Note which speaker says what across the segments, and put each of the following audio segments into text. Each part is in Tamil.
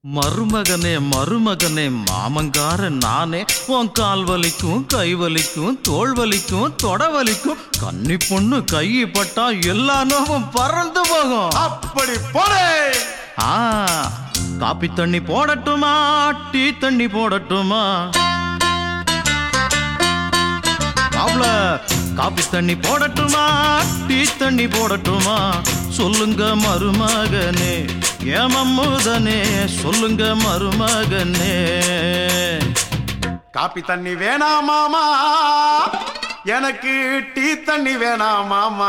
Speaker 1: மருமகனே மருமகனே மாமங்கார நானே உன் கால் வலிக்கும் கை வலிக்கும் தோள் வலிக்கும் தொட வலிக்கும் கன்னி பொண்ணு கை பட்டா எல்லா நோவும் பறந்து போகும்
Speaker 2: அப்படி போடே
Speaker 1: ஆ காப்பி தண்ணி போடட்டுமா டீ தண்ணி போடட்டுமா அவ்வளோ காப்பி தண்ணி போடட்டுமா டீ தண்ணி போடட்டுமா சொல்லுங்க மருமகனே ஏமம்முதனே சொல்லுங்க மருமகனே
Speaker 2: காப்பி தண்ணி வேணாமாமா எனக்கு டீ தண்ணி வேணாமாமா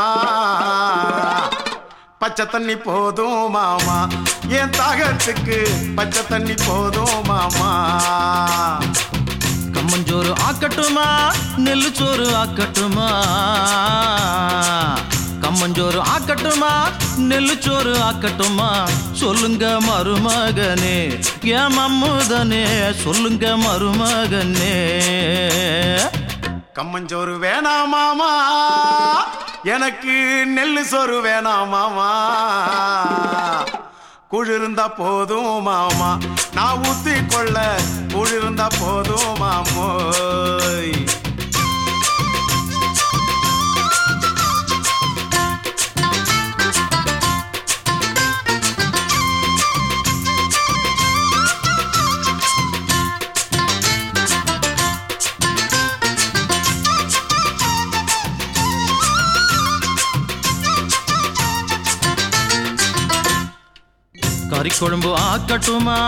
Speaker 2: பச்சை தண்ணி போதும் மாமா என் தாகத்துக்கு பச்சை தண்ணி போதும் மாமா
Speaker 1: கம்மஞ்சோறு ஆக்கட்டுமா நெல்லு சோறு ஆக்கட்டுமா கம்மஞ்சோறு ஆக்கட்டுமா நெல்லு சோறு ஆக்கட்டுமா சொல்லுங்க மருமகனே ஏன் மம்முதனே சொல்லுங்க மருமகனே
Speaker 2: கம்மஞ்சோறு வேணாமாமா எனக்கு நெல்லு சோறு வேணாமாமா குளிர்ந்தா போதும் மாமா நான் ஊத்தி கொள்ள குளிர்ந்தா போதும் மாமோய்
Speaker 1: கறி குழம்பு ஆக்கட்டுமா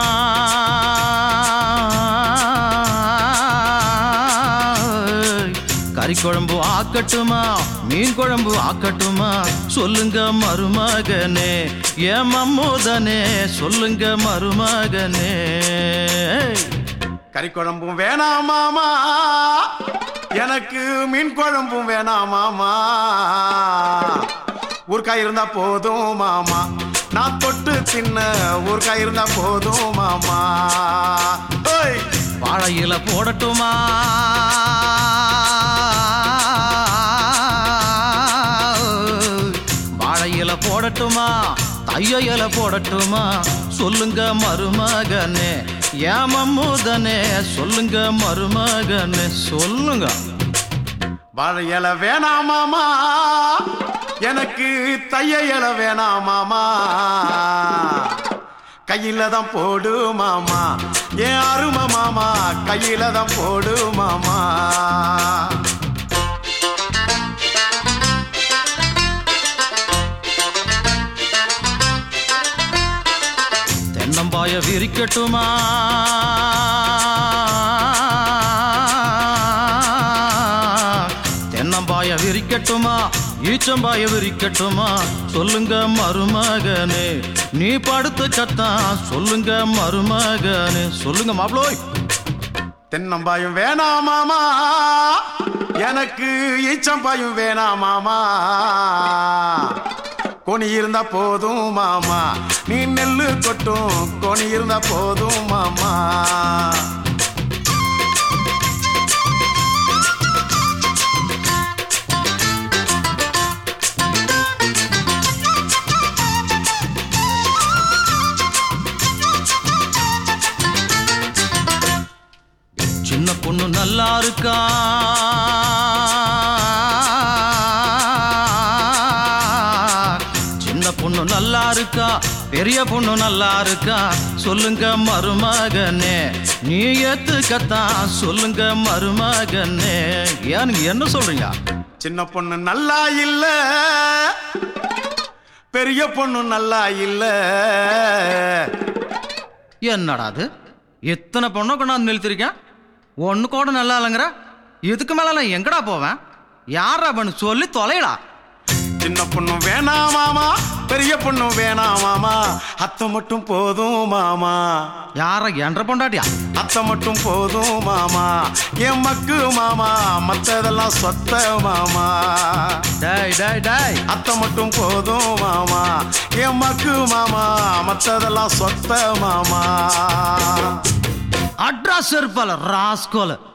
Speaker 1: கறி குழம்பு ஆக்கட்டுமா மீன் குழம்பு ஆக்கட்டுமா சொல்லுங்க மருமகனே ஏன் மம்மூதனே சொல்லுங்க மருமகனே
Speaker 2: கறி குழம்பும் வேணாமாமா எனக்கு மீன் குழம்பும் வேணாமாமா ஊர்க்காய் இருந்தா போதும் மாமா நான் தொட்டு தின்ன ஊர்க்காய் இருந்தா போதும் மாமா ஓய்
Speaker 1: வாழை இலை போடட்டுமா வாழை இலை போடட்டுமா தைய இலை போடட்டுமா சொல்லுங்க மருமகனே ஏமம்முதனே சொல்லுங்க மருமகனே சொல்லுங்க
Speaker 2: வாழை இலை வேணாமாமா எனக்கு தைய இலை வேணாமாமா கையில தான் போடு மாமா என் அருமை மாமா கையில தான் போடு மாமா
Speaker 1: தென்னம்பாய விரிக்கட்டுமா தென்னம்பாய விரிக்கட்டுமா ஈச்சம்பாய விரிக்கட்டுமா சொல்லுங்க மருமகனே நீ படுத்து கத்தான் சொல்லுங்க மருமகனே சொல்லுங்க மாப்ளோய்
Speaker 2: தென்னம்பாயும் வேணாமாமா எனக்கு ஈச்சம்பாயும் வேணாமாமா கொனி இருந்தா போதும் மாமா நீ நெல்லு கொட்டும் கொனி இருந்தா போதும் மாமா
Speaker 1: சின்ன பொண்ணு நல்லா இருக்கா சின்ன பொண்ணு நல்லா இருக்கா பெரிய பொண்ணு நல்லா இருக்கா சொல்லுங்க மருமகனே நீ ஏத்துக்கத்தான் சொல்லுங்க மருமகனே ஏன் நீங்க என்ன சொல்றீங்க
Speaker 2: சின்ன பொண்ணு நல்லா இல்ல பெரிய பொண்ணு நல்லா இல்ல
Speaker 1: என்னடா அது எத்தனை பொண்ணை கொண்டாந்து நிறுத்திருக்கேன் ஒன்று கூட நல்லா இல்லைங்கிற இதுக்கு மேல நான் எங்கடா போவேன் யாரா பண்ணு சொல்லி தொலைடா
Speaker 2: சின்ன பொண்ணு வேணாம் மாமா பெரிய பொண்ணு வேணாம் மாமா அத்தை மட்டும் போதும் மாமா
Speaker 1: யார என்ற பொண்டாட்டியா
Speaker 2: அத்தை மட்டும் போதும் மாமா என் மக்கு மாமா மத்ததெல்லாம் சொத்த மாமா
Speaker 1: டேய் டேய் டேய்
Speaker 2: அத்தை மட்டும் போதும் மாமா என் மக்கு மாமா மத்ததெல்லாம் சொத்த மாமா
Speaker 1: அட்ரஸ் இருப்பால ராஸ்கோல